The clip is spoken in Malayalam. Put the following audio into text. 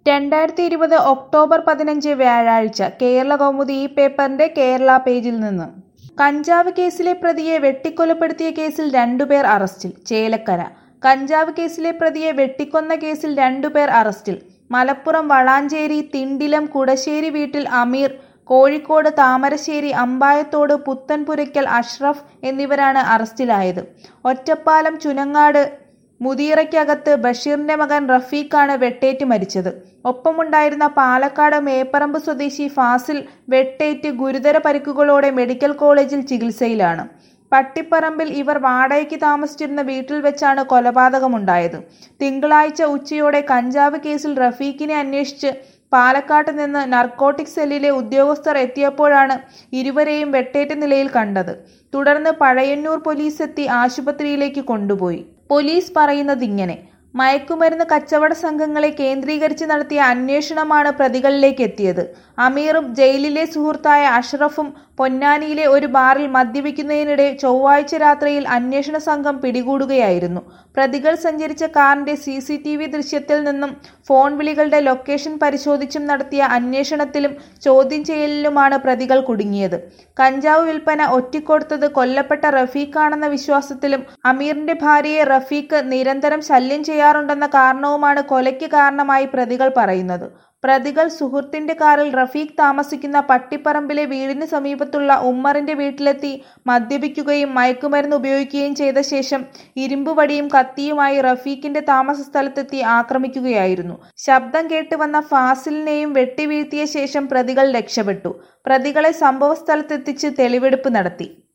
രണ്ടായിരത്തി ഇരുപത് ഒക്ടോബർ പതിനഞ്ച് വ്യാഴാഴ്ച കേരള കൗമുദി ഈ പേപ്പറിന്റെ കേരള പേജിൽ നിന്ന് കഞ്ചാവ് കേസിലെ പ്രതിയെ വെട്ടിക്കൊലപ്പെടുത്തിയ കേസിൽ രണ്ടുപേർ അറസ്റ്റിൽ ചേലക്കര കഞ്ചാവ് കേസിലെ പ്രതിയെ വെട്ടിക്കൊന്ന കേസിൽ രണ്ടുപേർ അറസ്റ്റിൽ മലപ്പുറം വളാഞ്ചേരി തിണ്ടിലം കുടശ്ശേരി വീട്ടിൽ അമീർ കോഴിക്കോട് താമരശ്ശേരി അമ്പായത്തോട് പുത്തൻപുരയ്ക്കൽ അഷ്റഫ് എന്നിവരാണ് അറസ്റ്റിലായത് ഒറ്റപ്പാലം ചുനങ്ങാട് മുതിയറയ്ക്കകത്ത് ബഷീറിന്റെ മകൻ റഫീഖാണ് വെട്ടേറ്റ് മരിച്ചത് ഒപ്പമുണ്ടായിരുന്ന പാലക്കാട് മേപ്പറമ്പ് സ്വദേശി ഫാസിൽ വെട്ടേറ്റ് ഗുരുതര പരിക്കുകളോടെ മെഡിക്കൽ കോളേജിൽ ചികിത്സയിലാണ് പട്ടിപ്പറമ്പിൽ ഇവർ വാടകയ്ക്ക് താമസിച്ചിരുന്ന വീട്ടിൽ വെച്ചാണ് കൊലപാതകമുണ്ടായത് തിങ്കളാഴ്ച ഉച്ചയോടെ കഞ്ചാവ് കേസിൽ റഫീഖിനെ അന്വേഷിച്ച് പാലക്കാട്ട് നിന്ന് നർക്കോട്ടിക് സെല്ലിലെ ഉദ്യോഗസ്ഥർ എത്തിയപ്പോഴാണ് ഇരുവരെയും വെട്ടേറ്റ നിലയിൽ കണ്ടത് തുടർന്ന് പഴയന്നൂർ പോലീസ് എത്തി ആശുപത്രിയിലേക്ക് കൊണ്ടുപോയി പോലീസ് പറയുന്നത് ഇങ്ങനെ മയക്കുമരുന്ന് കച്ചവട സംഘങ്ങളെ കേന്ദ്രീകരിച്ച് നടത്തിയ അന്വേഷണമാണ് പ്രതികളിലേക്ക് എത്തിയത് അമീറും ജയിലിലെ സുഹൃത്തായ അഷ്റഫും പൊന്നാനിയിലെ ഒരു ബാറിൽ മദ്യപിക്കുന്നതിനിടെ ചൊവ്വാഴ്ച രാത്രിയിൽ അന്വേഷണ സംഘം പിടികൂടുകയായിരുന്നു പ്രതികൾ സഞ്ചരിച്ച കാറിന്റെ സി സി ടി വി ദൃശ്യത്തിൽ നിന്നും ഫോൺ വിളികളുടെ ലൊക്കേഷൻ പരിശോധിച്ചും നടത്തിയ അന്വേഷണത്തിലും ചോദ്യം ചെയ്യലിലുമാണ് പ്രതികൾ കുടുങ്ങിയത് കഞ്ചാവ് വിൽപ്പന ഒറ്റിക്കൊടുത്തത് കൊല്ലപ്പെട്ട റഫീഖാണെന്ന വിശ്വാസത്തിലും അമീറിന്റെ ഭാര്യയെ റഫീഖ് നിരന്തരം ശല്യം ചെയ്യാറുണ്ടെന്ന കാരണവുമാണ് കൊലയ്ക്ക് കാരണമായി പ്രതികൾ പറയുന്നത് പ്രതികൾ സുഹൃത്തിന്റെ കാറിൽ റഫീഖ് താമസിക്കുന്ന പട്ടിപ്പറമ്പിലെ വീടിന് സമീപത്തുള്ള ഉമ്മറിന്റെ വീട്ടിലെത്തി മദ്യപിക്കുകയും മയക്കുമരുന്ന് ഉപയോഗിക്കുകയും ചെയ്ത ശേഷം ഇരുമ്പുവടിയും കത്തിയുമായി റഫീഖിന്റെ താമസ സ്ഥലത്തെത്തി ആക്രമിക്കുകയായിരുന്നു ശബ്ദം കേട്ട് വന്ന ഫാസിലിനെയും വെട്ടിവീഴ്ത്തിയ ശേഷം പ്രതികൾ രക്ഷപ്പെട്ടു പ്രതികളെ സംഭവസ്ഥലത്തെത്തിച്ച് തെളിവെടുപ്പ് നടത്തി